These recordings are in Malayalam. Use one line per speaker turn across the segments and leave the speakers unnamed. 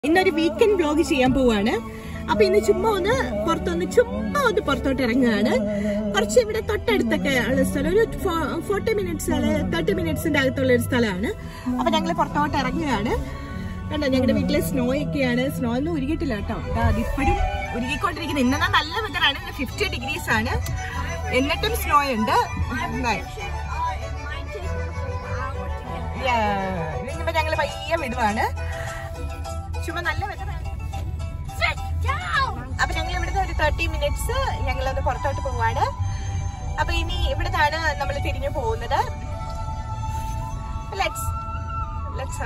ഇന്നൊരു വീക്കെൻഡ് വ്ലോഗ് ചെയ്യാൻ പോവാണ് അപ്പൊ ഇന്ന് ചുമ്മാ ഒന്ന് പുറത്തൊന്ന് ചുമ്മാ ഒന്ന് പുറത്തോട്ട് ഇറങ്ങുകയാണ് കുറച്ച് ഇവിടെ തൊട്ടടുത്തൊക്കെ ഉള്ള സ്ഥലം ഒരു ഫോർട്ടി മിനിറ്റ്സ് അല്ലെ തേർട്ടി മിനിറ്റ്സിന്റെ അകത്തുള്ള ഒരു സ്ഥലമാണ് അപ്പൊ ഞങ്ങൾ പുറത്തോട്ട് ഇറങ്ങുകയാണ് കണ്ടോ ഞങ്ങളുടെ വീട്ടിലെ സ്നോ ഒക്കെയാണ് സ്നോ ഒന്നും ഉരുകിയിട്ടില്ല കേട്ടോ ദാ അതിപ്പോഴും ഉരുകിക്കൊണ്ടിരിക്കുന്നത് ഇന്നാ നല്ല വെതറാണ് ഫിഫ്റ്റി ഡിഗ്രീസ് ആണ് എന്നിട്ടും സ്നോ ഉണ്ട് ദാ. Yeah. ഇനിയിപ്പോ ഞങ്ങള് പയ്യെ വിടുവാണ് ചുമ്മാ നല്ല വെതറാണ് അപ്പൊ ഞങ്ങൾ ഇവിടുന്ന് ഒരു തേർട്ടി മിനിറ്റ്സ് ഞങ്ങളൊന്ന് പുറത്തോട്ട് പോവാണ് അപ്പൊ ഇനി ഇവിടുന്നാണ് നമ്മൾ തിരിഞ്ഞു പോകുന്നത് ലെറ്റ്സ് ലെറ്റ്സ്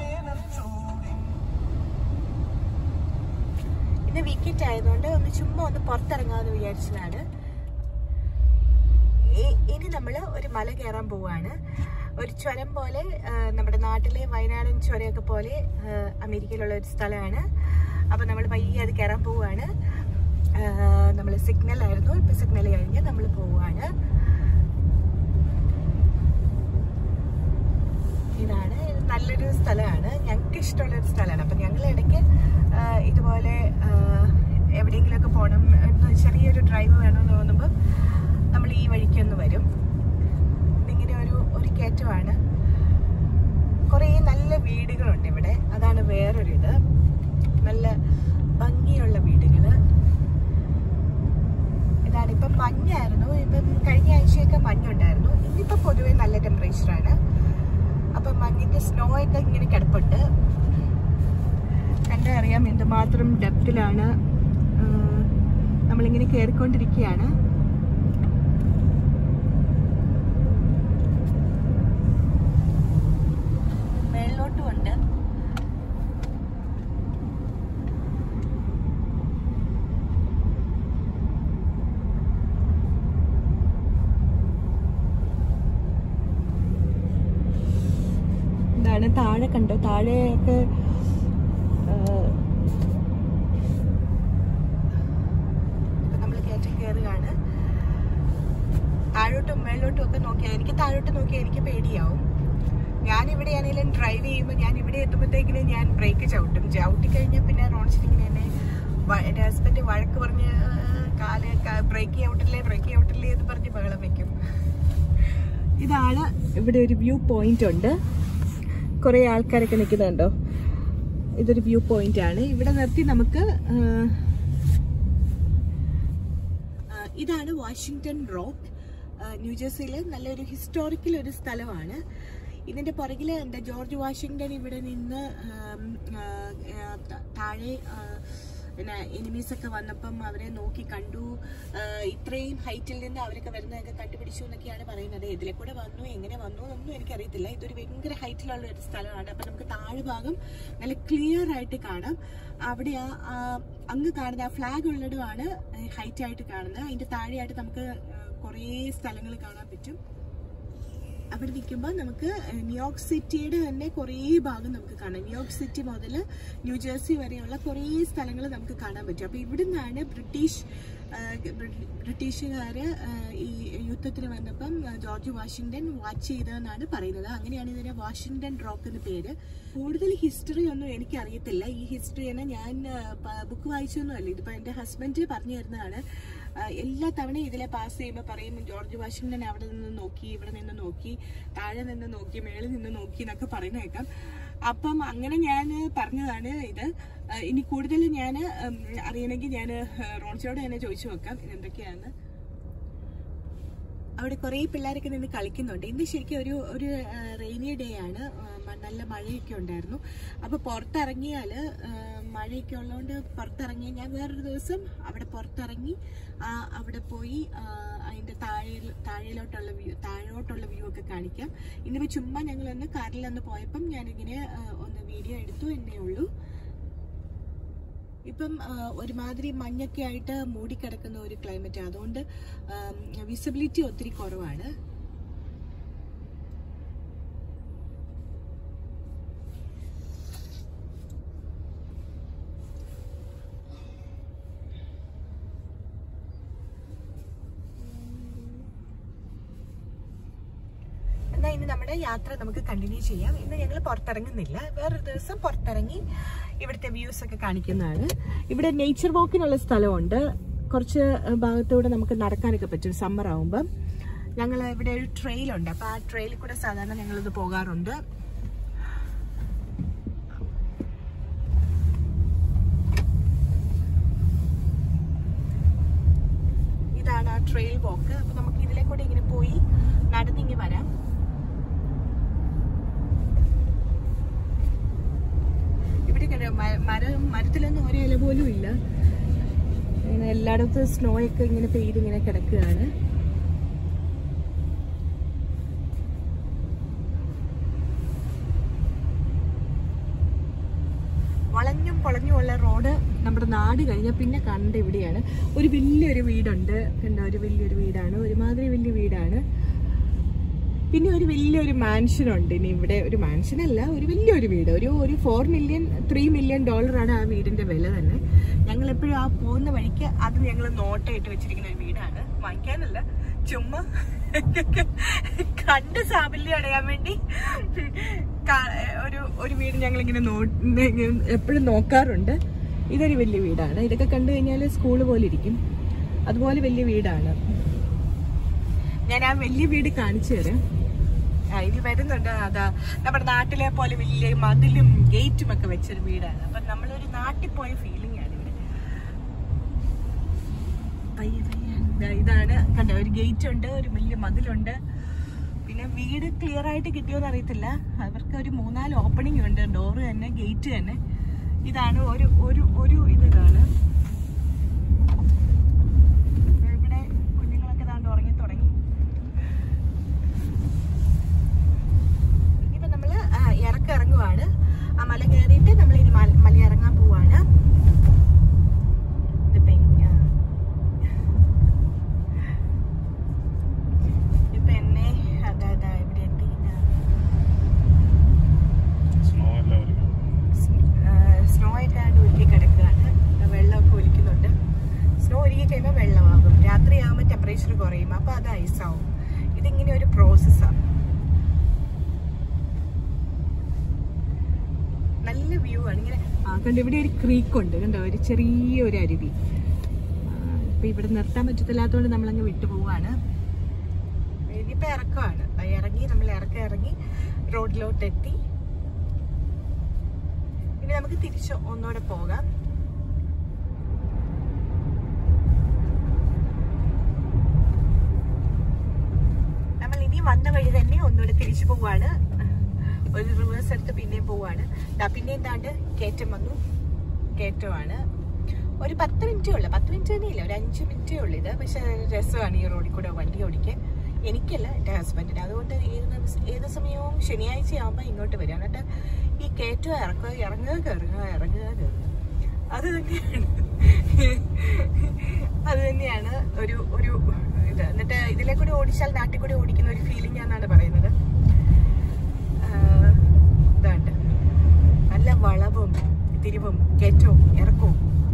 ഇന്ന് വീക്കെൻഡ് ആയതുകൊണ്ട് ഒന്ന് ചുമ്മാ ഒന്ന് പുറത്തിറങ്ങാമെന്ന് വിചാരിച്ചതാണ് ഇ- ഇനി നമ്മൾ ഒരു മല കയറാൻ പോവാണ് ഒരു ചുരം പോലെ ആ, നമ്മുടെ നാട്ടിലെ വയനാടൻ ചുരമൊക്കെ പോലെ ആ, അമേരിക്കയിലുള്ള ഒരു സ്ഥലമാണ് അപ്പൊ നമ്മൾ പയ്യെ അത് കയറാൻ പോവാണ് നമ്മൾ സിഗ്നൽ ആയിരുന്നു ഇപ്പൊ സിഗ്നൽ കഴിഞ്ഞ് നമ്മൾ പോവാണ് ഇതാണ് ഇത് നല്ലൊരു സ്ഥലമാണ് ഞങ്ങൾക്ക് ഇഷ്ടമുള്ള ഒരു സ്ഥലമാണ് അപ്പം ഞങ്ങൾ ഇടയ്ക്ക് ആ, ഇതുപോലെ ആ, എവിടെയെങ്കിലുമൊക്കെ പോകണം എന്ന് ചെറിയൊരു ഡ്രൈവ് വേണമെന്ന് തോന്നുമ്പോൾ നമ്മൾ ഈ വഴിക്കൊന്ന് വരും ഇങ്ങനെ ഒരു ഒരു കയറ്റമാണ് കുറേ നല്ല വീടുകളുണ്ട് ഇവിടെ അതാണ് വേറൊരു ഇത് നല്ല ഭംഗിയുള്ള വീടുകൾ ഇതാണ് ഇപ്പം മഞ്ഞായിരുന്നു ഇപ്പം കഴിഞ്ഞ ആഴ്ചയൊക്കെ മഞ്ഞുണ്ടായിരുന്നു ഇന്നിപ്പോൾ പൊതുവെ നല്ല ടെമ്പറേച്ചറാണ് അപ്പം മഞ്ഞിന്റെ സ്നോ ഒക്കെ ഇങ്ങനെ കിടപ്പുണ്ട് കണ്ടാ അറിയാം എന്തുമാത്രം ഡെപ്തിലാണ് നമ്മളിങ്ങനെ കയറിക്കൊണ്ടിരിക്കുകയാണ് മേളിലോട്ടും ഉണ്ട് ഇതാണ് താഴെ കണ്ടോ താഴെയൊക്കെ നമ്മൾ കയറ്റം കയറുകയാണ് താഴോട്ടും മേളിലോട്ടും ഒക്കെ നോക്കിയാൽ എനിക്ക് താഴോട്ട് നോക്കിയാൽ എനിക്ക് പേടിയാവും ഞാൻ ഇവിടെയാണെങ്കിലും ഡ്രൈവ് ചെയ്യുമ്പോൾ ഞാൻ ഇവിടെ എത്തുമ്പോഴത്തേക്കിനും ഞാൻ ബ്രേക്ക് ചവിട്ടും ചവിട്ടി കഴിഞ്ഞാൽ പിന്നെ റോൺസിലിങ്ങനെ എന്നെ വ- എൻ്റെ ഹസ്ബൻഡ് വഴക്ക് പറഞ്ഞ് കാല് ബ്രേക്ക് ചവിട്ടില്ലേ ബ്രേക്ക് ചവിട്ടില്ലേ എന്ന് പറഞ്ഞ് ബഹളം വെക്കും ഇതാണ് ഇവിടെ ഒരു വ്യൂ പോയിന്റ് ഉണ്ട് കുറേ ആൾക്കാരൊക്കെ നിൽക്കുന്നുണ്ടോ ഇതൊരു വ്യൂ പോയിന്റ് ആണ് ഇവിടെ നിർത്തി നമുക്ക് ആ, ആ, ഇതാണ് വാഷിങ്ടൺ റോക്ക് ന്യൂജേഴ്സിയിലെ നല്ലൊരു ഹിസ്റ്റോറിക്കൽ ഒരു സ്ഥലമാണ് ഇതിന്റെ പുറകില് എന്താ ജോർജ് വാഷിങ്ടൺ ഇവിടെ നിന്ന് ആം, ആ, ആ, ത- താഴെ ആ, പിന്നെ എനിമീസ് ഒക്കെ വന്നപ്പം അവരെ നോക്കി കണ്ടു ആ, ഇത്രയും ഹൈറ്റിൽ നിന്ന് അവരൊക്കെ വരുന്നതൊക്കെ കണ്ടുപിടിച്ചു എന്നൊക്കെയാണ് പറയുന്നത് ഇതിലെ കൂടെ വന്നു എങ്ങനെ വന്നു എന്നൊന്നും എനിക്കറിയത്തില്ല ഇതൊരു ഭയങ്കര ഹൈറ്റിലുള്ള ഒരു സ്ഥലമാണ് അപ്പൊ നമുക്ക് താഴ്ഭാഗം നല്ല ക്ലിയർ ആയിട്ട് കാണാം അവിടെ ആ ആ, അങ്ങ് കാണുന്ന ആ ഫ്ലാഗ് ഉള്ളിടമാണ് ഹൈറ്റ് ആയിട്ട് കാണുന്നത് അതിന്റെ താഴെയായിട്ട് നമുക്ക് കുറേ സ്ഥലങ്ങൾ കാണാൻ പറ്റും അവിടെ നിൽക്കുമ്പോൾ നമുക്ക് ന്യൂയോർക്ക് സിറ്റിയുടെ തന്നെ കുറേ ഭാഗം നമുക്ക് കാണാം ന്യൂയോർക്ക് സിറ്റി മുതൽ ന്യൂജേഴ്സി വരെയുള്ള കുറേ സ്ഥലങ്ങൾ നമുക്ക് കാണാൻ പറ്റും അപ്പോൾ ഇവിടുന്നാണ് ബ്രിട്ടീഷ് ആ, ബ്രി- ബ്രിട്ടീഷുകാര് ആ, ഈ യുദ്ധത്തിന് വന്നപ്പം ആ, ജോർജ് വാഷിങ്ടൺ വാച്ച് ചെയ്തതെന്നാണ് പറയുന്നത് അങ്ങനെയാണ് ഇതിന് വാഷിങ്ടൺ റോക്ക് എന്ന് പേര് കൂടുതൽ ഹിസ്റ്ററി ഒന്നും എനിക്ക് അറിയത്തില്ല ഈ ഹിസ്റ്ററി തന്നെ ഞാൻ ബുക്ക് വായിച്ചൊന്നുമല്ല ഇതിപ്പോൾ എൻ്റെ ഹസ്ബൻഡ് പറഞ്ഞു തരുന്നതാണ് ആ, എല്ലാ തവണയും ഇതിലെ പാസ് ചെയ്യുമ്പോൾ പറയും ജോർജ് വാഷിങ്ടൺ അവിടെ നിന്ന് നോക്കി ഇവിടെ നിന്ന് നോക്കി താഴെ നിന്ന് നോക്കി മേളിൽ നിന്ന് നോക്കി എന്നൊക്കെ പറയുന്ന കേൾക്കാം അപ്പം അങ്ങനെ ഞാൻ പറഞ്ഞതാണ് ഇത് ആ, ഇനി കൂടുതൽ ഞാൻ അറിയണമെങ്കിൽ ഞാൻ റോൺസിയോട് തന്നെ ചോദിച്ചു നോക്കാം ഇതെന്തൊക്കെയാണ് അവിടെ കുറേ പിള്ളേരൊക്കെ നിന്ന് കളിക്കുന്നുണ്ട് ഇന്ന് ശരിക്കും ഒരു ഒരു റെയിനി ഡേ ആണ് ആ, മ- നല്ല മഴയൊക്കെ ഉണ്ടായിരുന്നു അപ്പോൾ പുറത്തിറങ്ങിയാൽ മഴയൊക്കെ ഉള്ളതുകൊണ്ട് പുറത്തിറങ്ങിയാൽ ഞാൻ വേറൊരു ദിവസം അവിടെ പുറത്തിറങ്ങി ആ, അവിടെ പോയി ആ, അതിൻ്റെ താഴെ താഴെയിലോട്ടുള്ള വ്യൂ താഴോട്ടുള്ള വ്യൂ ഒക്കെ കാണിക്കാം ഇന്നിപ്പോൾ ചുമ്മാ ഞങ്ങളൊന്ന് കാറിലൊന്ന് പോയപ്പം ഞാനിങ്ങനെ ആ, ഒന്ന് വീഡിയോ എടുത്തു എന്നേ ഉള്ളൂ ഇപ്പം ആ, ഒരുമാതിരി മഞ്ഞൊക്കെ ആയിട്ട് മൂടിക്കിടക്കുന്ന ഒരു ക്ലൈമറ്റ് അതുകൊണ്ട് വിസിബിലിറ്റി ഒത്തിരി കുറവാണ് എന്നാ ഇനി നമ്മുടെ യാത്ര നമുക്ക് കണ്ടിന്യൂ ചെയ്യാം ഇന്ന് ഞങ്ങൾ പുറത്തിറങ്ങുന്നില്ല വേറൊരു ദിവസം പുറത്തിറങ്ങി ഇവിടുത്തെ വ്യൂസ് ഒക്കെ കാണിക്കുന്നതാണ് ഇവിടെ നേച്ചർ വാക്കിനുള്ള സ്ഥലമുണ്ട് കുറച്ച് ഭാഗത്തൂടെ നമുക്ക് നടക്കാനൊക്കെ പറ്റും സമ്മർ ആവുമ്പം ഞങ്ങൾ ഇവിടെ ഒരു ട്രെയിലുണ്ട് അപ്പോൾ ആ ട്രെയിലിൽ കൂടെ സാധാരണ ഞങ്ങളിത് പോകാറുണ്ട് ഇതാണ് ആ ട്രെയിൽ വാക്ക് അപ്പൊ നമുക്ക് ഇതിലെ കൂടെ ഇങ്ങനെ പോയി നടന്നിങ്ങി വരാം ഇവിടെ ഇങ്ങനെ മ- മരം മരത്തിലൊന്നും ഒരു ഇല പോലും ഇല്ല ഇങ്ങനെ എല്ലായിടത്തും സ്നോ ഒക്കെ ഇങ്ങനെ പെയ്ത് ഇങ്ങനെ കിടക്കുകയാണ് വളഞ്ഞും പൊളഞ്ഞും ഉള്ള റോഡ് നമ്മുടെ നാട് കഴിഞ്ഞാൽ പിന്നെ കണ്ട ഇവിടെയാണ് ഒരു വലിയൊരു വീടുണ്ട് കണ്ട ഒരു വലിയൊരു വീടാണ് ഒരുമാതിരി വലിയ വീടാണ് പിന്നെ ഒരു വലിയൊരു മാൻഷൻ ഉണ്ട് ഇനി ഇവിടെ ഒരു മാൻഷൻ അല്ല ഒരു വലിയൊരു വീട് ഒരു ഒരു ഫോർ മില്യൺ ത്രീ മില്യൺ ഡോളറാണ് ആ വീടിന്റെ വില തന്നെ ഞങ്ങൾ എപ്പോഴും ആ പോകുന്ന വഴിക്ക് അത് ഞങ്ങൾ നോട്ടായിട്ട് വെച്ചിരിക്കുന്ന ഒരു വീടാണ് വാങ്ങിക്കാനല്ല ചുമ്മാ കണ്ട് സാബല്യം അടയാൻ വേണ്ടി കാ- ഒരു ഒരു വീട് ഞങ്ങൾ ഇങ്ങനെ എപ്പോഴും നോക്കാറുണ്ട് ഇതൊരു വലിയ വീടാണ് ഇതൊക്കെ കണ്ടു കഴിഞ്ഞാൽ സ്കൂൾ പോലെ ഇരിക്കും അതുപോലെ വലിയ വീടാണ് ഞാൻ ആ വലിയ വീട് കാണിച്ചു തരാം ആ ഇനി വരുന്നുണ്ട് അതാ നമ്മുടെ നാട്ടിലെ പോലെ വലിയ മതിലും ഗേറ്റും ഒക്കെ വെച്ചൊരു വീടാണ് അപ്പൊ നമ്മളൊരു നാട്ടിൽ പോയ ഫീലിംഗ് ആണ് ഇവിടെ പയ്യെ പയ്യെ ദാ ഇതാണ് കണ്ടോ ഒരു ഗേറ്റ് ഉണ്ട് ഒരു വലിയ മതിലുണ്ട് പിന്നെ വീട് ക്ലിയർ ആയിട്ട് കിട്ടിയോന്ന് അറിയത്തില്ല അവർക്ക് ഒരു മൂന്നാല് ഓപ്പണിംഗ് ഉണ്ട് ഡോറ് തന്നെ ഗേറ്റ് തന്നെ ഇതാണ് ഒരു ഒരു ഒരു ഇത് ഇതാണ് ഇവിടെ കുഞ്ഞുങ്ങളൊക്കെ ദാണ്ട് ഉറങ്ങി തുടങ്ങി ഇനിയിപ്പോ നമ്മള് ആ, ഇറക്കം ഇറങ്ങുവാണ് ആ മല കയറിയിട്ട് നമ്മൾ ഇനി മല മല ഇറങ്ങാൻ പോവാണ് ഇതിപ്പോ ഇങ്ങ- ഇപ്പൊ എന്നെ അതാ അതാ ഇവിടെ എത്തി
സ്നോ എല്ലാം ഒരുങ്ങി
സ്നോ ഒക്കെ ആണ്ട് ഒഴുകി കിടക്കുകയാണ് വെള്ളമൊക്കെ ഒലിക്കുന്നുണ്ട് സ്നോ ഒഴുകി കഴിയുമ്പോൾ വെള്ളമാകും രാത്രിയാകുമ്പോൾ ടെമ്പറേച്ചർ കുറയും അപ്പൊ അത് ഐസാവും ഇതിങ്ങനെ ഒരു പ്രോസസ്സാണ് നല്ല വ്യൂ ആണ് ഇങ്ങനെ ആ കണ്ടോ ഇവിടെ ഒരു ക്രീക്ക് ഉണ്ട് കണ്ടോ ഒരു ചെറിയ ഒരു അരുവി ആ, ഇപ്പൊ ഇവിടെ നിർത്താൻ പറ്റത്തില്ലാത്തതുകൊണ്ട് നമ്മളങ്ങ് വിട്ടു പോവാണ് ഇനിയിപ്പോ ഇറക്കമാണ് ആ, ഇറങ്ങി നമ്മൾ ഇറക്കം ഇറങ്ങി റോഡിലോട്ട് എത്തി ഇനി നമുക്ക് തിരിച്ച് ഒന്നുകൂടെ പോകാം നമ്മൾ ഇനി വന്ന വഴി തന്നെ ഒന്നുകൂടെ തിരിച്ചു പോവാണ് ഒരു റിവേഴ്സ് എടുത്ത് പിന്നെയും പോവാണ് ദാ പിന്നെയും താണ്ട് കയറ്റം വന്നു കയറ്റമാണ് ഒരു പത്ത് മിനിറ്റേ ഉള്ളു പത്ത് മിനിറ്റ് തന്നെ ഇല്ല ഒരു അഞ്ച് മിനിറ്റേ ഉള്ളു ഇത് പക്ഷെ രസമാണ് ഈ റോഡിൽ കൂടെ വണ്ടി ഓടിക്കാൻ എനിക്കല്ല എൻ്റെ ഹസ്ബൻഡിന് അതുകൊണ്ട് ഏത് ദിവസം ഏത് സമയവും ശനിയാഴ്ച ആകുമ്പോൾ ഇങ്ങോട്ട് വരും എന്നിട്ട് ഈ കയറ്റം ഇറക്കുക ഇറങ്ങുക കയറുക ഇറങ്ങുക കയറുക അത് തന്നെയാണ് അത് തന്നെയാണ് ഒരു ഒരു ഇത് എന്നിട്ട് ഇതിലെ കൂടി ഓടിച്ചാൽ നാട്ടിൽ കൂടി ഓടിക്കുന്ന ഒരു ഫീലിംഗ് ആണെന്നാണ് പറയുന്നത് ആഹ് ഇതാണ്ട് നല്ല വളവും തിരിവും കയറ്റവും ഇറക്കവും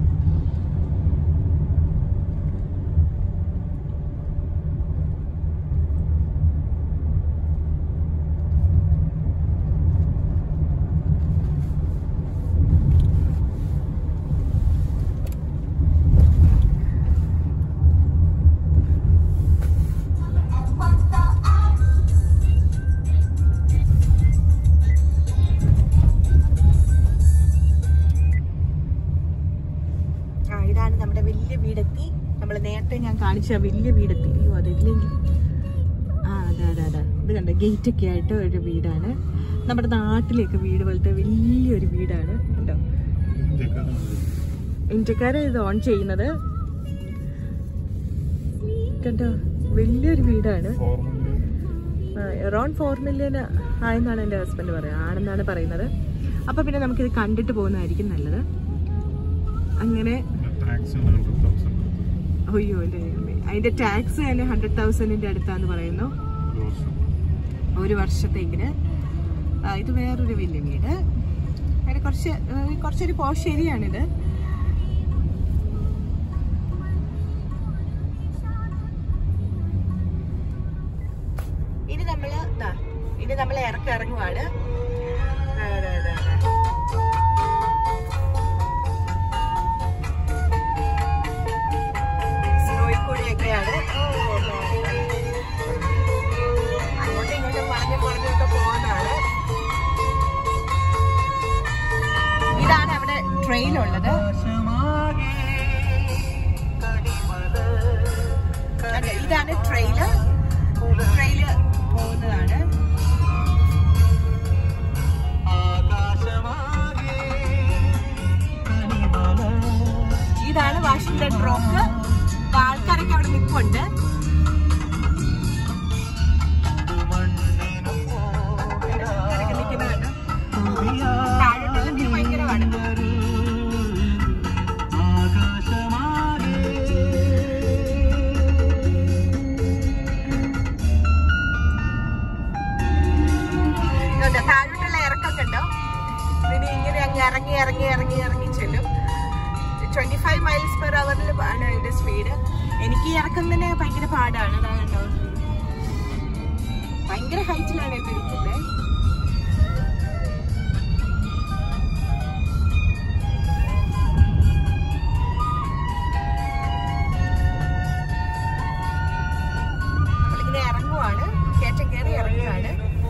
ആ ഇതാണ് നമ്മുടെ വലിയ വീടെത്തി നമ്മൾ നേരത്തെ ഞാൻ കാണിച്ച വലിയ വീടെത്തി അയ്യോ അതില്ലെങ്കിൽ ആ അതെ അതെ അതെ ഇത് കണ്ട ഗേറ്റ് ഒക്കെ ആയിട്ട് ഒരു വീടാണ് നമ്മുടെ നാട്ടിലേക്ക് വീട് പോലത്തെ വലിയൊരു വീടാണ് കണ്ടോ ഇന്ത്യക്കാരെ ഇത് ഓൺ ചെയ്യുന്നത് കണ്ടോ വലിയൊരു വീടാണ് അറൗണ്ട് ഫോർ മില്യൺ ആയെന്നാണ് എൻ്റെ ഹസ്ബൻഡ് പറയുക ആണെന്നാണ് പറയുന്നത് അപ്പൊ പിന്നെ നമുക്കിത് കണ്ടിട്ട് പോകുന്നതായിരിക്കും നല്ലത് അങ്ങനെ
ടാക്സ് ഹൺഡ്രഡ് തൗസൻഡ്
അയ്യോ എൻ്റെ ദൈവമേ. അതിന്റെ ടാക്സ് തന്നെ ഹൺഡ്രഡ് തൗസൻഡിന്റെ അടുത്താന്ന് പറയുന്നു
ഒരു വർഷം
ഒരു വർഷത്തേക്കിന് ആ, ഇത് വേറൊരു വലിയ വീട് അതിന് കുറച്ച് ആ, കുറച്ചൊരു പോഷ് ഏരിയയാണിത് ഇനി നമ്മള് ദാ, ഇനി നമ്മൾ ഇറക്കം ഇറങ്ങുവാണ് ദാ, ദാ, ദാ, ദാ. ട്രെയിൽ ഉള്ളത് അതെ, ഇതാണ് ട്രെയില് ട്രെയില് പോകുന്നതാണ് ഇതാണ് വാഷിംഗ്ടൺ റോക്ക് ആൾക്കാരൊക്കെ അവിടെ നിൽപ്പുണ്ട് ആൾക്കാരൊക്കെ നിൽക്കുന്നത് കണ്ടോ? താഴോട്ടുള്ള view ഭയങ്കരമാണ് ഇതുണ്ട്, താഴോട്ടുള്ള ഇറക്കൊക്കെ ഉണ്ടോ പിന്നെ ഇങ്ങനെ അങ്ങ് ഇറങ്ങി ഇറങ്ങി ഇറങ്ങി ഇറങ്ങി ചെല്ലും ട്വന്റി ഫൈവ് മൈൽസ് പെർ അവറിൽ ആണ് ഇതിന്റെ സ്പീഡ് എനിക്ക് ഈ ഇറക്കുന്നതിന് ഭയങ്കര പാടാണ് അതാ കണ്ടോ ഭയങ്കര ഹൈറ്റിലാണ് ഇത് ഇരിക്കുന്നത് നമ്മളിങ്ങനെ ഇറങ്ങുവാണ് കയറ്റം കയറി ഇറങ്ങുകയാണ്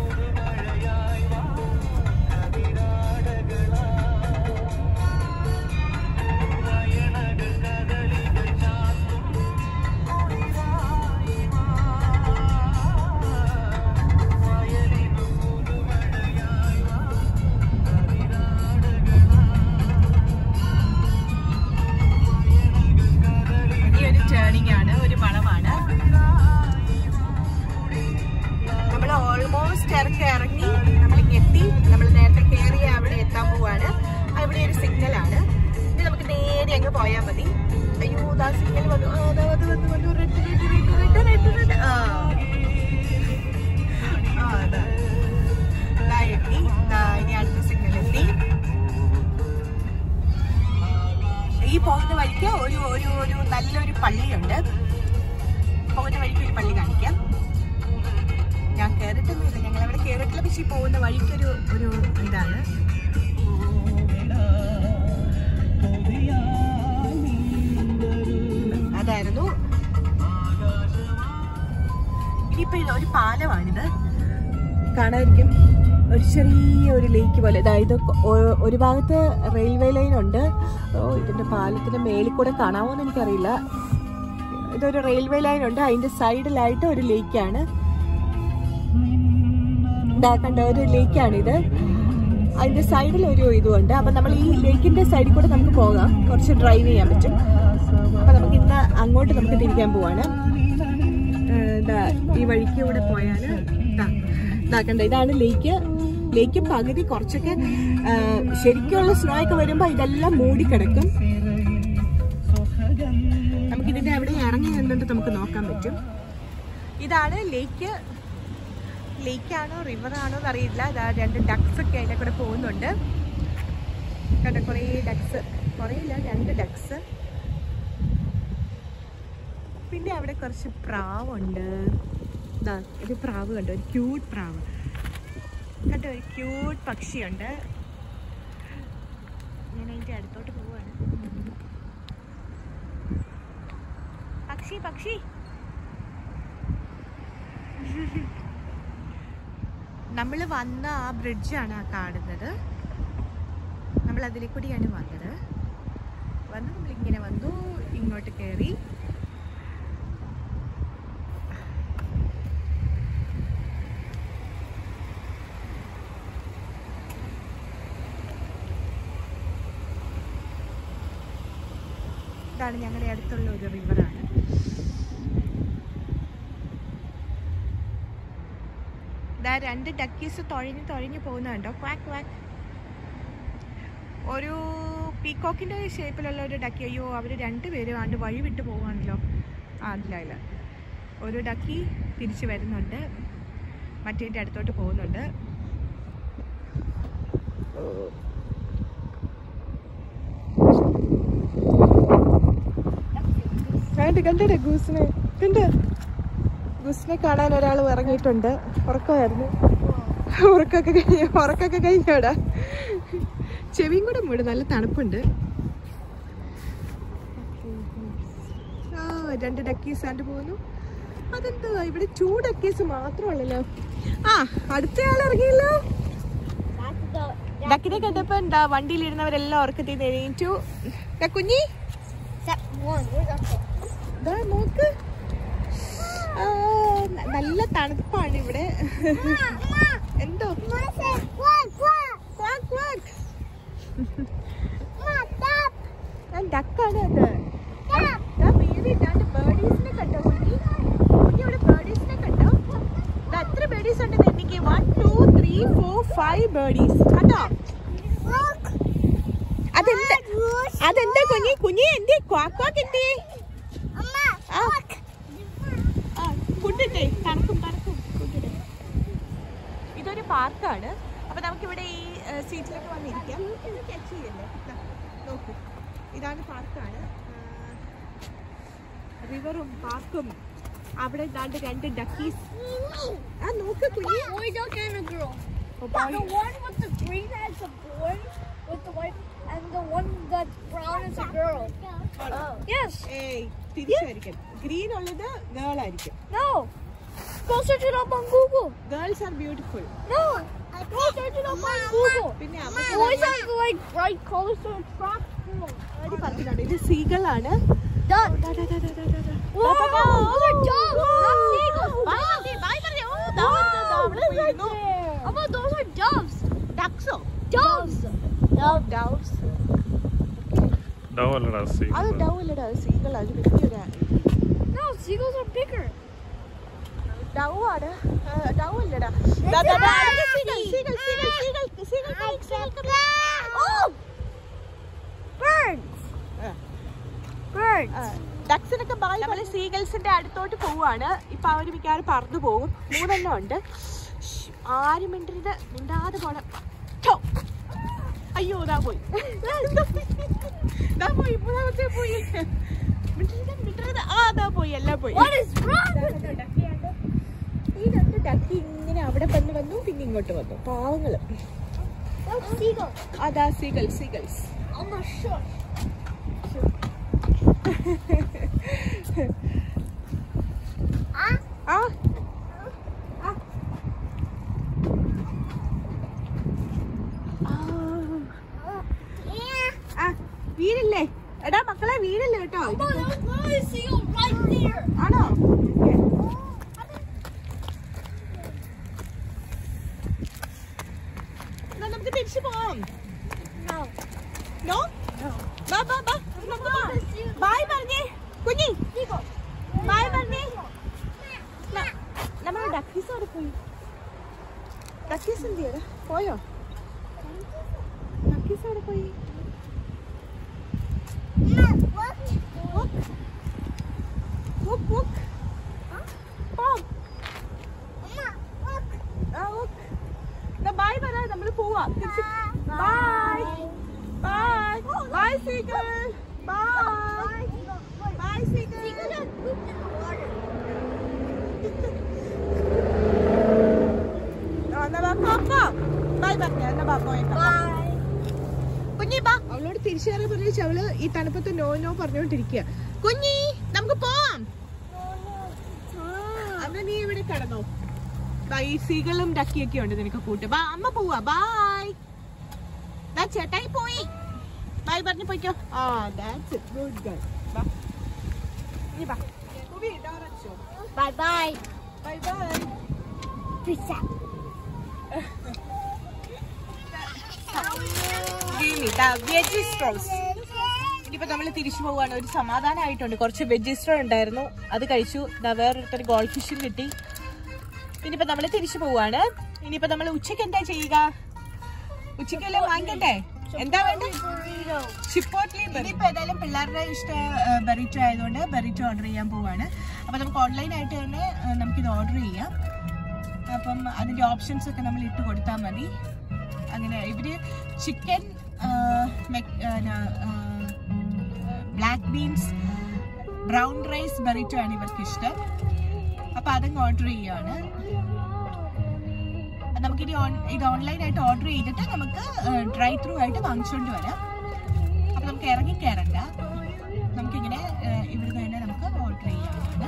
ഈ ഒരു ടേണിംഗ് ആണ് ഒരു വളവാണ് നമ്മൾ ഓൾമോസ്റ്റ് ഇറക്കി ഇറങ്ങി നമ്മൾ എത്തി നമ്മൾ നേരത്തെ കയറിയ അവിടെ എത്താൻ പോവാണ് അവിടെ ഒരു സിഗ്നൽ ആണ് ഇനി നമുക്ക് നേരെ അങ്ങ് പോയാൽ മതി അയ്യോ ദാ സിഗ്നൽ വന്നു ആ, ദാ വന്നു വന്നു വന്നു red red red red red red ആ ആ, ദാ. ദാ എത്തി ദാ ഇനി അടുത്ത സിഗ്നൽ എത്തി ഈ പോകുന്ന വഴിക്ക് ഒരു ഒരു ഒരു നല്ലൊരു പള്ളിയുണ്ട് പോകുന്ന വഴിക്ക് ഒരു പള്ളി കാണിക്കാം ഞാൻ കേറിട്ടൊന്നുമില്ല ഞങ്ങൾ അവിടെ കേറിട്ടില്ല പക്ഷെ ഈ പോകുന്ന വഴിക്കൊരു ഒരു ഇതാണ് അതായിരുന്നു ഇനിയിപ്പോ ഇത് ഒരു പാലമാണിത് കാണാതിരിക്കും ഒരു ചെറിയ ഒരു ലേക്ക് പോലെ അതായത് ഒ- ഒരു ഭാഗത്ത് റെയിൽവേ ലൈൻ ഉണ്ട് ഓ ഇതിന്റെ പാലത്തിന്റെ മേളിൽ കൂടെ കാണാമോ എന്ന് എനിക്കറിയില്ല ഇതൊരു റെയിൽവേ ലൈൻ ഉണ്ട് അതിന്റെ സൈഡിലായിട്ട് ഒരു ലേക്കാണ് ഇതാ കണ്ട ഒരു ലേക്കാണ് ഇത് അതിന്റെ സൈഡിൽ ഒരു ഇതുണ്ട് അപ്പൊ നമ്മൾ ഈ ലേക്കിന്റെ സൈഡിൽ കൂടെ നമുക്ക് പോകാം കുറച്ച് ഡ്രൈവ് ചെയ്യാൻ പറ്റും അപ്പൊ നമുക്ക് ഇന്ന് അങ്ങോട്ട് നമുക്ക് തിരിക്കാൻ പോവാണ് ഏഹ് ദാ ഈ വഴിക്ക് കൂടെ പോയാല് ദാ ദാ കണ്ട ഇതാണ് ലേക്ക് ലേക്ക് പകുതി കുറച്ചൊക്കെ ഏഹ് ശരിക്കുള്ള സ്നോ ഒക്കെ വരുമ്പോ ഇതെല്ലാം മൂടിക്കിടക്കും നമുക്ക് ഇതിന്റെ അവിടെ ഇറങ്ങി നിന്നിട്ട് നമുക്ക് നോക്കാൻ പറ്റും ഇതാണ് ലേക്ക് ലേക്കാണോ റിവർ ആണോ എന്നറിയില്ല ഇതാ രണ്ട് ഡക്സ് ഒക്കെ അതിൻ്റെ കൂടെ പോകുന്നുണ്ട് കണ്ട കുറേ ഡക്സ് കുറേ ഇല്ല രണ്ട് ഡക്സ് പിന്നെ അവിടെ കുറച്ച് പ്രാവുണ്ട് ഇതാ ഒരു പ്രാവ് കണ്ടോ ഒരു ക്യൂട്ട് പ്രാവ് കണ്ടോ ഒരു ക്യൂട്ട് പക്ഷിയുണ്ട് ഞാൻ അതിൻ്റെ അടുത്തോട്ട് പോവാണ് പക്ഷി പക്ഷി നമ്മൾ വന്ന ആ ബ്രിഡ്ജാണ് ആ കാണുന്നത് നമ്മൾ അതിലെ കൂടിയാണ് വന്നത് വന്ന് നമ്മളിങ്ങനെ വന്നു ഇങ്ങോട്ട് കയറി ഇതാണ് ഞങ്ങളുടെ അടുത്തുള്ള ഒരു റിവറാണ് ഇതാ രണ്ട് ഡക്കീസ് തുഴഞ്ഞ് തുഴഞ്ഞ് പോകുന്നുണ്ടോ ക്വാക്ക് ക്വാക്ക് ഒരു പീക്കോക്കിന്റെ ഷേപ്പിലുള്ള ഒരു ഡക്കി അയ്യോ അവർ രണ്ടുപേരും ആണ്ട് വഴി വിട്ട് പോവാണല്ലോ ആ അതില്ല ഇല്ല ഒരു ഡക്കി തിരിച്ചു വരുന്നുണ്ട് മറ്റേൻ്റെ അടുത്തോട്ട് പോകുന്നുണ്ട് കണ്ട് കണ്ടേ ഗൂസിനെ കണ്ട് ഗൂസിനെ കാണാൻ ഒരാൾ ഇറങ്ങിയിട്ടുണ്ട് ഉറക്കമായിരുന്നു ഉറക്കൊക്കെ കഴിഞ്ഞ ഉറക്കൊക്കെ കഴിഞ്ഞോടാ ചെവിയും കൂടെ മൂട് നല്ല തണുപ്പുണ്ട് ആ രണ്ട് ഡക്കീസ് ആണ്ട് പോകുന്നു അതെന്താ ഇവിടെ ടൂ ഡക്കീസ് മാത്രമല്ലല്ലോ ആ അടുത്തയാൾ ഇറങ്ങിയല്ലോ ഡക്കിനെ കണ്ടപ്പോ എന്താ വണ്ടിയിലിരുന്നവരെല്ലാം ഉറക്കത്തിൽ നിന്ന് എണീറ്റു ദാ കുഞ്ഞി
Except one. Where's our phone?
ദാ നോക്ക് ആ, ന- നല്ല തണുപ്പാണ് ഇവിടെ എന്തോ
Mama said, quack, quack.
Quack quack
Mama, stop.
ഡക്കാണ് അത്
Stop.
ദാ പേര് ഇട്ടാണ്ട് ബേർഡീസിനെ കണ്ടോ കുഞ്ഞി കുഞ്ഞി ഇവിടെ ബേർഡീസിനെ കണ്ടോ ദാ എത്ര ബേർഡീസ് ഉണ്ടെന്ന് എനിക്ക് one two three four five birdies കണ്ടോ
Look.
അതെന്താ
Look.
അതെന്താ കുഞ്ഞി കുഞ്ഞി എന്തേ ക്വാക്ക് ക്വാക്ക് എന്തേ
Mama,
ആ.
look.
ആ, ഫുഡിട്ടേ തണുക്കും തണുക്കും ഫുഡിടെ ഇതൊരു പാർക്കാണ് അപ്പൊ നമുക്കിവിടെ ഈ ഏഹ്, സീറ്റിലൊക്കെ വന്നിരിക്കാം ഇത് catch ചെയ്യല്ലേ? ദാ, നോക്കൂ ഇതാണ് പാർക്കാണ് റിവറും പാർക്കും അവിടെ ദാണ്ട് രണ്ട് ഡക്കീസ് ആ നോക്ക് കുഞ്ഞി
Boy duck and a girl.
Oh,
The
boy.
one with the green has a boy with the white, and the one that's brown is a girl. Yes.
ഏയ് തിരിച്ചായിരിക്കും ഗ്രീൻ ഉള്ളത് ഗേൾ ആയിരിക്കും
No. Go search it up on Google.
Girls are beautiful
No. Go search it up on Google.
പിന്നെ
Boys have like bright colors to attract girls.
അവര് പറഞ്ഞിട്ടുണ്ട് ഇത് സീകളാണ്
Duck.
ദാ, ദാ, ദാ, ദാ, ദാ, ദാ, ദാ.
Whoa, those are doves, not seagulls.
Bye, Bye, bye, പറഞ്ഞേ. ഓ, ദാ, ദാ, ദാ, അവിടെ പോയിരുന്നു.
How about those are doves?
Ducks ഓ?
Doves. Doves.
Doves.
ഡവ് അല്ലടാ സീ
അത് dove അല്ലടാ, അത് seagull ആ, അത് വലിയൊരു
No, seagulls are bigger.
dove ആണ്. ആ, dove അല്ലടാ. ദാ, ദാ, ദാ, അത് seagull, seagull, seagull, seagull, seagull, come, seagull, come.
Oh! Birds.
ആ,
Birds.
ആ. ഡക്സിനൊക്കെ ബായ് നമ്മള് സീഗൾസിന്റെ അടുത്തോട്ട് പോവാണ് ഇപ്പൊ അവര് മിക്കവാറും പറന്നു പോകും മൂന്നെണ്ണം ഉണ്ട് ശ്ശ്, ആരും മിണ്ടരുത് മിണ്ടാതെ പോണം ഠോ. അയ്യോ ദാ പോയി ദാ പോയി മൂന്നാമത്തെ പോയി മിണ്ടരുത് മിണ്ടരുത് ആ ദാ പോയി എല്ലാം പോയി
What is wrong with
ഈ രണ്ട് ഡക്കി ഇങ്ങനെ അവിടെ വന്ന് വന്നു പിന്നെ ഇങ്ങോട്ട് വന്നു പാവങ്ങള്
That's seagulls?
അതാ seagull seagulls
I'm not sure. Ah?
ആ ആ.
Yeah.
ആ വീടില്ലേ എടാ മക്കളെ വീടില്ലേ കേട്ടോ
Oh, there's literally a seagull right there.
ആണോ എന്നാ നമുക്ക് തിരിച്ചു പോവാം
No.
നോ ബാ ബാ ബാ ബായ് പറഞ്ഞേ കുഞ്ഞി
Seagull.
ബായ് പറഞ്ഞേ നമ്മുടെ ഡക്കീസ് അവിടെ പോയി ഡക്കീസ് എന്ത് ചെയ്യടാ പോയോ ഡക്കീസ് അവിടെ പോയി
Mama, look.
വുക്ക് വുക്ക് പോ
Mama, look.
ആ വുക്ക് എന്നാ ബായ് പറ നമ്മൾ പോവാ തിരിച്ച് bye bye bye seagull bye bye seagull
Seagulls have pooped in the water.
എന്നാ ബാ പോ പോ ബായ് പറഞ്ഞ എന്നാ ബാ പോയേക്കാം
Bye.
കുഞ്ഞി ബാ അവളോട് തിരിച്ചു കയറി പറഞ്ഞു അവള് ഈ തണുപ്പത്ത് നോ നോ പറഞ്ഞോണ്ടിരിക്കുക കുഞ്ഞി നമുക്ക് പോവാം അന്ന് നീ ഇവിടെ കിടന്നോ ദാ ഈ സീകളും ഡക്കിയൊക്കെ ഉണ്ട് നിനക്ക് കൂട്ട് ബാ അമ്മ പോവാ ബായ് ദാ ചേട്ടായി പോയി ബൈ പറഞ്ഞു പോയിക്കോ ആ ദാറ്റ്സ് ഇറ്റ് ഗുഡ് ഗേൾ ബാ നീ ബാ കുബി ഡോർ അച്ചോ
Bye bye.
Bye bye
Peace out.
Veg straws ഇനിയിപ്പോ നമ്മൾ തിരിച്ചു പോവാണ് ഒരു സമാധാനമായിട്ടുണ്ട് കുറച്ച് വെജിസ്റ്റർ ഉണ്ടായിരുന്നു അത് കഴിച്ചു ദാ വേറൊരുത്തർ ഗോൾഡ് ഫിഷും കിട്ടി ഇനിയിപ്പോ നമ്മൾ തിരിച്ചു പോവാണ് ഇനിയിപ്പോ നമ്മൾ ഉച്ചക്ക് എന്താ ചെയ്യുക ഉച്ചക്കെല്ലാം വാങ്ങിക്കണ്ടേ എന്താ വേണ്ടത്
Burrito.
ചിപ്പോട്ട്ലി ഇനിയിപ്പോ ഏതായാലും പിള്ളേരുടെ ഇഷ്ട ബെറിറ്റോ ആയതുകൊണ്ട് ബെറിറ്റോ ഓർഡർ ചെയ്യാൻ പോവാണ് അപ്പൊ നമുക്ക് ഓൺലൈൻ ആയിട്ട് തന്നെ ആ, നമുക്കിത് ഓർഡർ ചെയ്യാം അപ്പം അതിന്റെ ഓപ്ഷൻസ് ഒക്കെ നമ്മൾ ഇട്ട് കൊടുത്താൽ മതി അങ്ങനെ ഇവര് chicken black beans brown rice burrito ആണ് ഇവർക്ക് ഇഷ്ടം അപ്പൊ അതങ്ങ് ഓർഡർ ചെയ്യാണ് നമുക്ക് ഇനി ഇത് ഓൺലൈൻ ആയിട്ട് ഓർഡർ ചെയ്തിട്ട് നമുക്ക് ഡ്രൈ ത്രൂ ആയിട്ട് വാങ്ങിച്ചുകൊണ്ട് വരാം അപ്പൊ നമുക്ക് ഇറങ്ങി കയറണ്ട നമുക്കിങ്ങനെ ഏഹ്, ഇവിടുന്ന് തന്നെ നമുക്ക് ഓർഡർ ചെയ്യാവുന്നതാണ്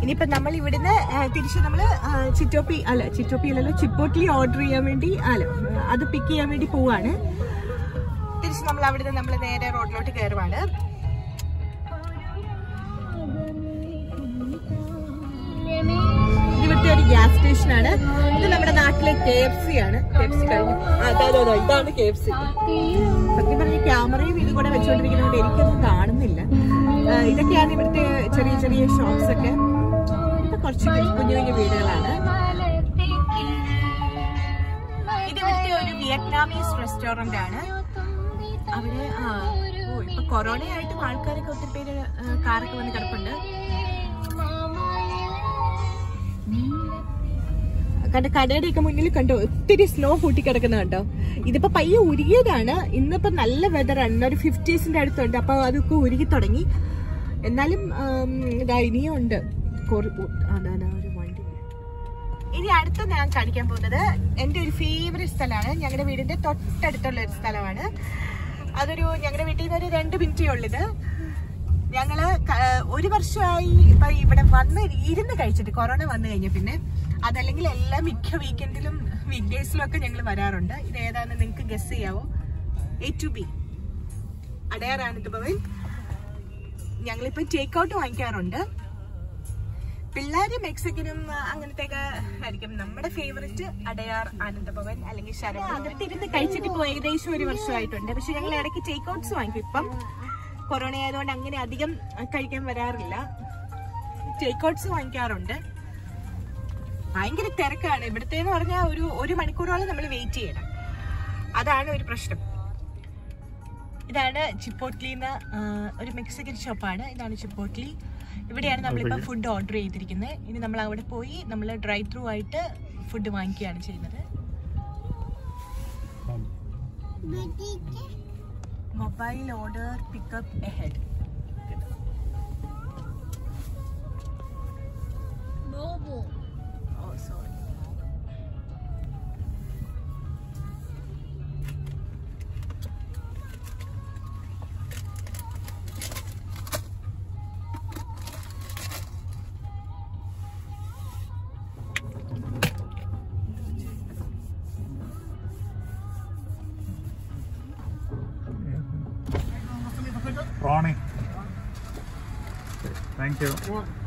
ഇനിയിപ്പോ നമ്മൾ ഇവിടുന്ന് ആ, തിരിച്ച് നമ്മള് ആ, ചിറ്റോപ്പി അല്ല ചിറ്റോപ്പി അല്ലല്ലോ ചിപ്പോട്ട്ലി ഓർഡർ ചെയ്യാൻ വേണ്ടി അല്ല അത് പിക്ക് ചെയ്യാൻ വേണ്ടി പോവാണ് തിരിച്ച് നമ്മൾ അവിടുന്ന് നമ്മൾ നേരെ റോഡിലോട്ട് കയറുവാണ് ഇത് ഇവിടുത്തെ ഒരു ഗ്യാസ് സ്റ്റേഷൻ ആണ് ഇത് നമ്മുടെ നാട്ടിലെ കെ എഫ് സി ആണ് കെ എഫ് സി കഴിഞ്ഞു ആ, അതെ അതെ അതെ ഇതാണ് കെ എഫ് സി സത്യം പറഞ്ഞ ക്യാമറയും ഇത് കൂടെ വെച്ചുകൊണ്ടിരിക്കുന്നതുകൊണ്ട് എനിക്കൊന്നും കാണുന്നില്ല ആ, ഇതൊക്കെയാണ് ഇവിടുത്തെ ചെറിയ ചെറിയ ഷോപ്സ് ഒക്കെ ഇത് കുറച്ച് കുഞ്ഞു കുഞ്ഞു വീടുകളാണ് ഇത് ഇവിടുത്തെ ഒരു വിയറ്റ്നാമീസ് റെസ്റ്റോറന്റ് ആണ് അവിടെ ആ ഓ ഇപ്പൊ കൊറോണയായിട്ടും ആൾക്കാരൊക്കെ ഒത്തിരി പേര് ആ, കാറൊക്കെ വന്ന് കിടപ്പുണ്ട് കണ്ട കടയുടെ ഒക്കെ മുന്നിൽ കണ്ടോ ഒത്തിരി സ്നോ കൂട്ടിക്കിടക്കുന്ന കണ്ടോ ഇതിപ്പോ പയ്യെ ഉരുകിയതാണ് ഇന്നിപ്പോ നല്ല വെതറാണ് ഒരു ഫിഫ്റ്റീസിന്റെ അടുത്തുണ്ട് അപ്പൊ അതൊക്കെ ഉരുകി തുടങ്ങി എന്നാലും ആം, ഇതാ ഇനിയും ഉണ്ട് കുറ- ഉ- അതാ, അതാ, ഒരു വണ്ടി ഇനി അടുത്ത ഞാൻ കാണിക്കാൻ പോകുന്നത് എൻ്റെ ഒരു ഫേവറേറ്റ് സ്ഥലമാണ് ഞങ്ങളുടെ വീടിന്റെ തൊട്ടടുത്തുള്ള ഒരു സ്ഥലമാണ് അതൊരു ഞങ്ങളുടെ വീട്ടിൽ നിന്ന് ഒരു രണ്ട് മിനിറ്റേ ഉള്ളത് ഞങ്ങള് ക- ഒരു വർഷമായി ഇപ്പൊ ഇവിടെ വന്ന് ഇരുന്ന് കഴിച്ചിട്ട് കൊറോണ വന്നു കഴിഞ്ഞ പിന്നെ അതല്ലെങ്കിൽ എല്ലാ മിക്ക വീക്കെൻഡിലും വീക്ക് ഡേയ്സിലും ഒക്കെ ഞങ്ങൾ വരാറുണ്ട് ഇത് ഏതാണെന്ന് നിങ്ങൾക്ക് ഗസ് ചെയ്യാവോ A two B Adyar Anand Bhavan ഞങ്ങളിപ്പോ ടേക്ക് ഔട്ട് വാങ്ങിക്കാറുണ്ട് പിള്ളേര് മെക്സിക്കനും ആ, അങ്ങനത്തെയൊക്കെ ആയിരിക്കും നമ്മുടെ ഫേവറേറ്റ് അടയാർ ആനന്ദഭവൻ അല്ലെങ്കിൽ ശരം അകത്തിരുന്ന് കഴിച്ചിട്ട് ഇപ്പൊ ഏകദേശം ഒരു വർഷമായിട്ടുണ്ട് പക്ഷെ ഞങ്ങൾ ഇടയ്ക്ക് ടേക്ക് ഔട്ട്സ് വാങ്ങിക്കും ഇപ്പം കൊറോണ ആയതുകൊണ്ട് അങ്ങനെ അധികം കഴിക്കാൻ വരാറില്ല ടേക്ക് ഔട്ട്സ് വാങ്ങിക്കാറുണ്ട് ഭയങ്കര തിരക്കാണ് ഇവിടുത്തെ എന്ന് പറഞ്ഞാൽ ഒരു ഒരു മണിക്കൂറോളം നമ്മൾ വെയിറ്റ് ചെയ്യണം അതാണ് ഒരു പ്രശ്നം ഇതാണ് ചിപ്പോട്ട്ലിന്ന് ഒരു മെക്സിക്കൻ ഷോപ്പാണ് ഇതാണ് ചിപ്പോട്ട്ലി ഇവിടെയാണ് നമ്മളിപ്പോൾ ഫുഡ് ഓർഡർ ചെയ്തിരിക്കുന്നത് ഇനി നമ്മൾ അവിടെ പോയി നമ്മൾ ഡ്രൈ ത്രൂ ആയിട്ട് ഫുഡ് വാങ്ങിക്കുകയാണ് ചെയ്യുന്നത് mobile order pickup ahead
Mobile.
ഓ സോറി
Ronnie. Thank you.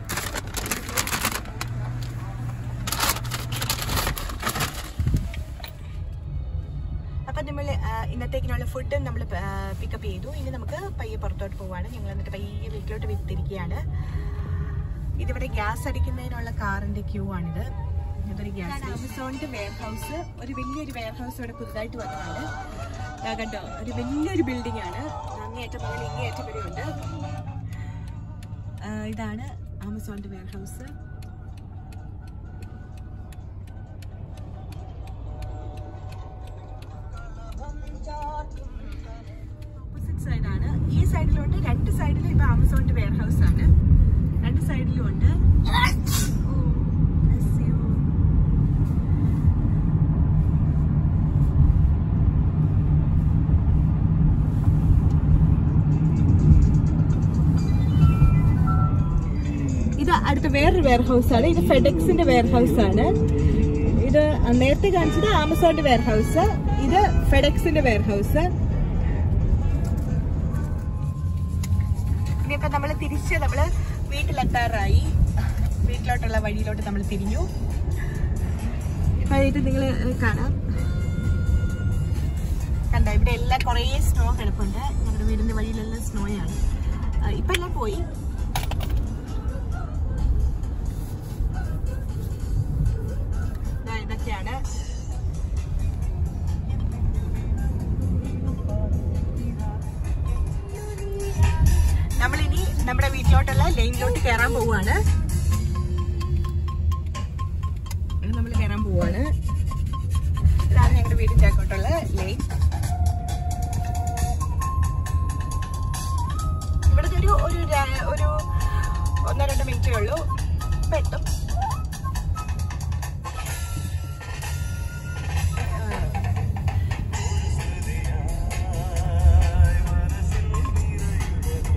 അപ്പം നമ്മൾ ഇന്നത്തേക്കിനുള്ള ഫുഡ് നമ്മൾ പിക്കപ്പ് ചെയ്തു ഇനി നമുക്ക് പയ്യെ പുറത്തോട്ട് പോവാണ് ഞങ്ങൾ എന്നിട്ട് പയ്യെ വീട്ടിലോട്ട് വിത്തിരിക്കുകയാണ് ഇതിവിടെ ഗ്യാസ് അടിക്കുന്നതിനുള്ള കാറിന്റെ ക്യൂ ആണിത് ഇതൊരു ഗ്യാസ് ആമസോണിന്റെ വെയർ ഹൗസ് ഒരു വലിയൊരു വെയർ ഹൗസ് ഇവിടെ പുതുതായിട്ട് വന്നതാണ് ദാ കണ്ടോ ഒരു വലിയൊരു ബിൽഡിംഗ് ആണ് അങ്ങേയറ്റം മുതൽ ഇങ്ങേയറ്റം വരെ ഉണ്ട് ആ, ഇതാണ് ആമസോണിന്റെ വെയർ ഹൗസ് ഓപ്പോസിറ്റ് സൈഡാണ് ഈ സൈഡിലുണ്ട് രണ്ട് സൈഡിലും ഇപ്പൊ ആമസോണിന്റെ വെയർ ഹൗസ് ആണ് രണ്ട് സൈഡിലും ഉണ്ട് ഓ, bless you. ഇത് അടുത്ത വേറൊരു വെയർ ഹൗസ് ആണ് ഇത് ഫെഡെക്സിന്റെ വെയർ ഹൗസ് ആണ് ഇത് നേരത്തെ കാണിച്ചത് ആമസോണിന്റെ വെയർ ഹൗസ് ഇത് ഫെഡെക്സിന്റെ വെയർ ഹൗസ് ഇനിയിപ്പോ നമ്മള് തിരിച്ച് നമ്മള് വീട്ടിലെത്താറായി വീട്ടിലോട്ടുള്ള വഴിയിലോട്ട് നമ്മൾ തിരിഞ്ഞു ഇപ്പൊ ഇത് നിങ്ങൾ കാണാം കണ്ടോ ഇവിടെ എല്ലാം കുറേ സ്നോ കിടപ്പുണ്ട് ഞങ്ങളുടെ വീടിന്റെ വഴിയിലെല്ലാം സ്നോയാണ് ഇപ്പൊ എല്ലാം പോയി ദാ ഇതൊക്കെയാണ് നമ്മളിനി നമ്മുടെ വീട്ടിലോട്ടുള്ള ലൈനിലോട്ട് കയറാൻ പോവുകയാണ് നമ്മൾ കയറാൻ പോവുകയാണ് ഇതാണ് ഞങ്ങളുടെ വീടിന്റെ അങ്ങോട്ടുള്ള ലൈൻ ഇവിടുത്തെ ഒരു ഒരു ര- ഒരു ഒന്നോ രണ്ടോ മിനിറ്റേ ഉള്ളൂ ഇപ്പൊ എത്തും